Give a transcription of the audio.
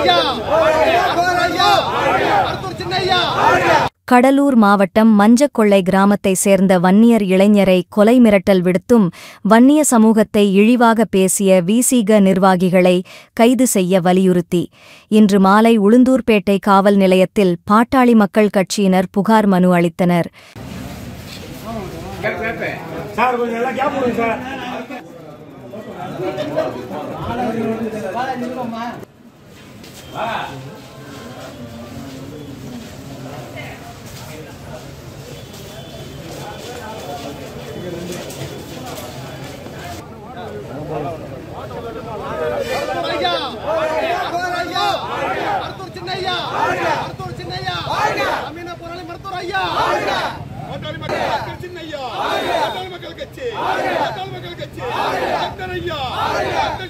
கடலூர் மாவட்டம் மஞ்சக்கொள்ளை கிராமத்தை சேர்ந்த வன்னியர் இளைஞரை கொலை மிரட்டல் விடுத்தும் வன்னிய சமூகத்தை இழிவாக பேசிய விசிக நிர்வாகிகளை கைது செய்ய வலியுறுத்தி இன்று மாலை உளுந்தூர்பேட்டை காவல் நிலையத்தில் பாட்டாளி மக்கள் கட்சியினர் புகார் மனு அளித்தனர் சார் கொஞ்சம் எல்லாம் கேப் கொடுங்க சார் ஐயா மருத்துவர் ஐயா மருத்துவர் சின்னையா மருத்துவர் சின்னையா அமீனா போராளி மருத்துவர் ஐயா பாட்டாளி மக்கள் மக்கள் சின்னையா பாட்டாளி மக்கள் கட்சி பாட்டாளி மக்கள் கட்சி டாக்டர் ஐயா டாக்டர்